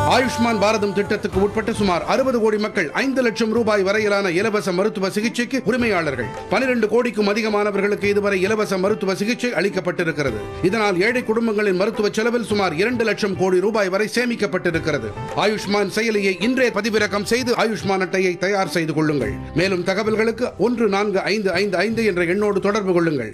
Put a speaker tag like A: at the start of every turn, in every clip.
A: ஆயுஷ்மான் பாரதம் திட்டத்துக்கு உட்பட்ட சுமார் அறுபது கோடி மக்கள் ஐந்து லட்சம் ரூபாய் வரையிலான இலவச மருத்துவ சிகிச்சைக்கு உரிமையாளர்கள் பனிரெண்டு கோடிக்கும் அதிகமானவர்களுக்கு இதுவரை இலவச மருத்துவ சிகிச்சை அளிக்கப்பட்டிருக்கிறது இதனால் ஏழை குடும்பங்களின் மருத்துவ செலவில் சுமார் இரண்டு லட்சம் கோடி ரூபாய் வரை சேமிக்கப்பட்டிருக்கிறது ஆயுஷ்மான் செயலியை இன்றே பதிவிறக்கம் செய்து ஆயுஷ்மான் அட்டையை தயார் செய்து கொள்ளுங்கள் மேலும் தகவல்களுக்கு ஒன்று நான்கு ஐந்து ஐந்து ஐந்து என்ற எண்ணோடு தொடர்பு கொள்ளுங்கள்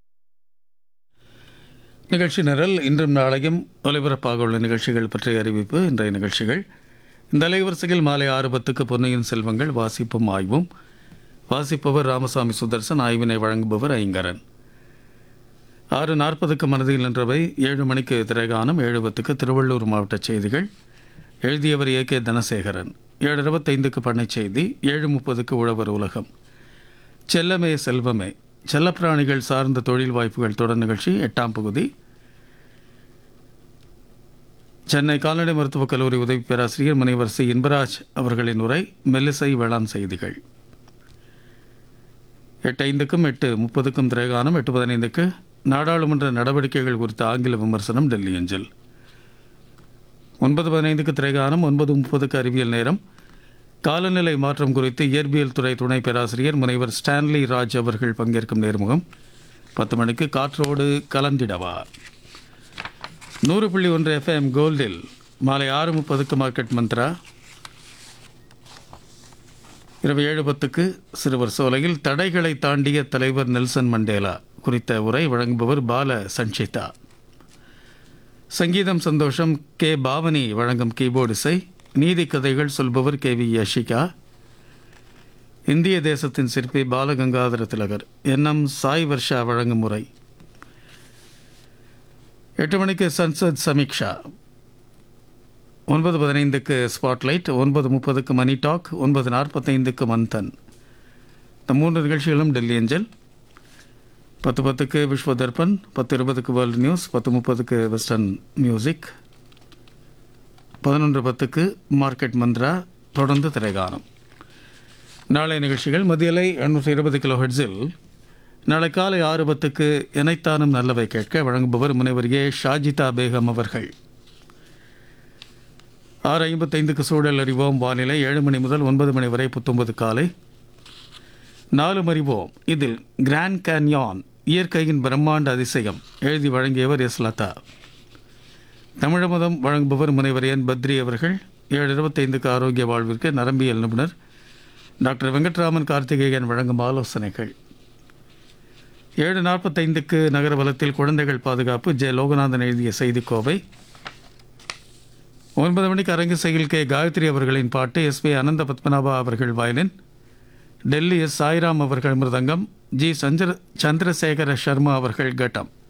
B: நிகழ்ச்சி நிரல் இன்றும் நாளையும் ஒலிபரப்பாக உள்ள நிகழ்ச்சிகள் பற்றிய அறிவிப்பு இன்றைய நிகழ்ச்சிகள் இந்த அலைவரிசையில் மாலை ஆறு பத்துக்கு பொன்னியின் செல்வங்கள் வாசிப்பும் ஆய்வும் வாசிப்பவர் ராமசாமி சுதர்சன் ஆய்வினை வழங்குபவர் ஐங்கரன் ஆறு நாற்பதுக்கு மனதில் நின்றவை ஏழு மணிக்கு திரைகானம் ஏழு பத்துக்கு திருவள்ளூர் மாவட்ட செய்திகள் எழுதியவர் ஏ கே தனசேகரன் ஏழு இருபத்தைந்துக்கு பண்ணைச் செய்தி ஏழு முப்பதுக்கு உழவர் உலகம் செல்லமே செல்வமே செல்லப்பிராணிகள் சார்ந்த தொழில் வாய்ப்புகள் தொடர் நிகழ்ச்சி எட்டாம் பகுதி சென்னை கால்நடை மருத்துவக் கல்லூரி உதவி பேராசிரியர் முனைவர் சி இன்பராஜ் அவர்களின் உரை மெல்லிசை வேளாண் செய்திகள் எட்டு ஐந்துக்கும் எட்டு முப்பதுக்கும் திரைகானம் எட்டு பதினைந்துக்கு நாடாளுமன்ற நடவடிக்கைகள் குறித்த ஆங்கில விமர்சனம் டெல்லி அஞ்சல் ஒன்பது பதினைந்துக்கு திரைகானம் ஒன்பது முப்பதுக்கு அறிவியல் நேரம் காலநிலை மாற்றம் குறித்து இயற்பியல் துறை துணை பேராசிரியர் முனைவர் ஸ்டான்லி ராஜ் அவர்கள் பங்கேற்கும் நேர்முகம் பத்து மணிக்கு காற்றோடு கலந்திடவா நூறு புள்ளி ஒன்று எஃப்எம் கோல்டில் மாலை ஆறு முப்பதுக்கு மார்க்கெட் மந்த்ரா இரவு ஏழு பத்துக்கு சிறுவர் சோலையில் தடைகளை தாண்டிய தலைவர் நெல்சன் மண்டேலா குறித்த உரை வழங்குபவர் பால சஞ்சிதா சங்கீதம் சந்தோஷம் கே பாவனி வழங்கும் கீபோர்டு இசை நீதி கதைகள் சொல்பவர் கே வி யஷிகா இந்திய தேசத்தின் சிற்பி பாலகங்காதர திலகர் என்எம் சாய் வர்ஷா வழங்கும் முறை எட்டு மணிக்கு சன்சத் சமீக்ஷா ஒன்பது பதினைந்துக்கு ஸ்பாட்லைட் ஒன்பது முப்பதுக்கு மணி டாக் ஒன்பது நாற்பத்தைந்துக்கு மந்தன் இந்த மூன்று நிகழ்ச்சிகளும் டெல்லி அஞ்சல் பத்து பத்துக்கு விஸ்வ தர்பன் பத்து இருபதுக்கு வேர்ல்டு நியூஸ் பத்து முப்பதுக்கு வெஸ்டர்ன் மியூசிக் பதினொன்று பத்துக்கு மார்க்கெட் மந்த்ரா தொடர்ந்து திரைகானம் நாளை நிகழ்ச்சிகள் மதியலை எண்ணூற்றி இருபது கிலோ ஹெட்ஸில் நாளை காலை ஆறு பத்துக்கு இணைத்தானும் நல்லவை கேட்க வழங்குபவர் முனைவர் ஏ ஷாஜிதா பேகம் அவர்கள் ஆறு ஐம்பத்தைந்துக்கு சூழல் அறிவோம் வானிலை ஏழு மணி முதல் ஒன்பது மணி வரை புத்தொன்பது காலை நாலு அறிவோம் இதில் கிராண்ட் கேன்யான் இயற்கையின் பிரம்மாண்ட அதிசயம் எழுதி வழங்கியவர் எஸ் லதா தமிழமுதம் வழங்குபவர் முனைவர் என் பத்ரி அவர்கள் ஏழு இருபத்தைந்துக்கு ஆரோக்கிய வாழ்விற்கு நரம்பியல் நிபுணர் டாக்டர் வெங்கட்ராமன் கார்த்திகேயன் வழங்கும் ஆலோசனைகள் ஏழு நாற்பத்தைந்துக்கு நகர வலத்தில் குழந்தைகள் பாதுகாப்பு ஜெ லோகநாதன் எழுதிய செய்திக்கோவை ஒன்பது மணிக்கு அரங்கு செயல் கே காயத்ரி அவர்களின் பாட்டு எஸ் பி அனந்த பத்மநாபா அவர்கள் வயலின் டெல்லி எஸ் சாய்ராம் அவர்கள் மிருதங்கம் ஜி சந்திர சந்திரசேகர சர்மா அவர்கள் கட்டம்